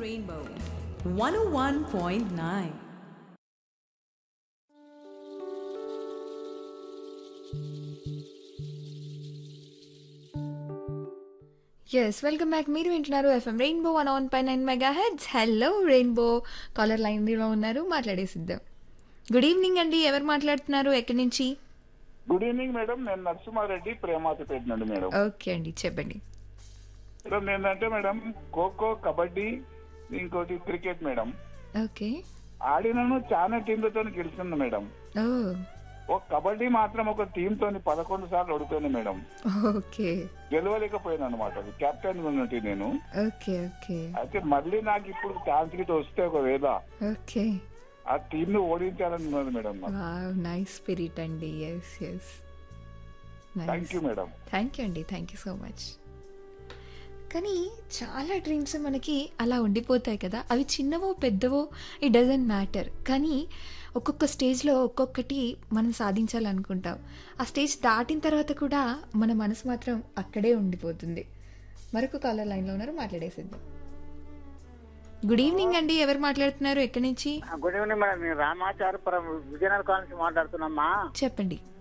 Rainbow 101.9. Yes welcome back మీరు వింటున్నారు FM rainbow one on pie nine mega heads hello rainbow caller లైన్లో ఉన్నారు మాట్లాడేసిద్దాం good evening అండి ఎవరు మాట్లాడుతున్నారు ఎక్కడి నుంచి గుడ్ ఈవినింగ్ మేడం నేను నరసింహారెడ్డి ప్రేమాతిపేట నుండి మేడం ఓకే అండి చెప్పండి మేడం ఏంటంటే మేడం ఖోఖో కబడ్డీ ఇంకోటి క్రికెట్ మేడం ఓకే ఆడినను చాలా టీంలతో గెలిచింది మేడం ఓ ఒక కబడ్డీ మాత్రం ఒక టీమ్ తోని పదకొండు సార్లు ఓడిపోయింది మేడం ఓకే గెలవలేకపోయాను అనమాట కెప్టెన్ ఉన్నట్టు నేను ఓకే ఓకే అయితే మళ్ళీ నాకు ఇప్పుడు ఛాన్స్ గిట్ వస్తే ఒకవేళ ఓకే ఆ టీం ను ఓడించాలని ఉన్నది మేడం వావ్ నైస్ స్పిరిట్ అండి yes yes thank you madam thank you అండి థ్యాంక్ యూ సో మచ్ కానీ చాలా డ్రీమ్స్ మనకి అలా ఉండిపోతాయి కదా అవి చిన్నవో పెద్దవో ఇట్ డజంట్ మ్యాటర్ కానీ ఒక్కొక్క స్టేజ్లో ఒక్కొక్కటి మనం సాధించాలనుకుంటాం ఆ స్టేజ్ దాటిన తర్వాత కూడా మన మనసు మాత్రం అక్కడే ఉండిపోతుంది మరొక కాలర్ లైన్లో ఉన్నారు మాట్లాడేసిద్దాం గుడ్ ఈవినింగ్ అండి ఎవరు మాట్లాడుతున్నారు ఎక్కడి నుంచి గుడ్ ఈవినింగ్ మేడం నేను రామాచారపురం విజయనగరం కాలనీ నుంచి మాట్లాడుతున్నామ్మా చెప్పండి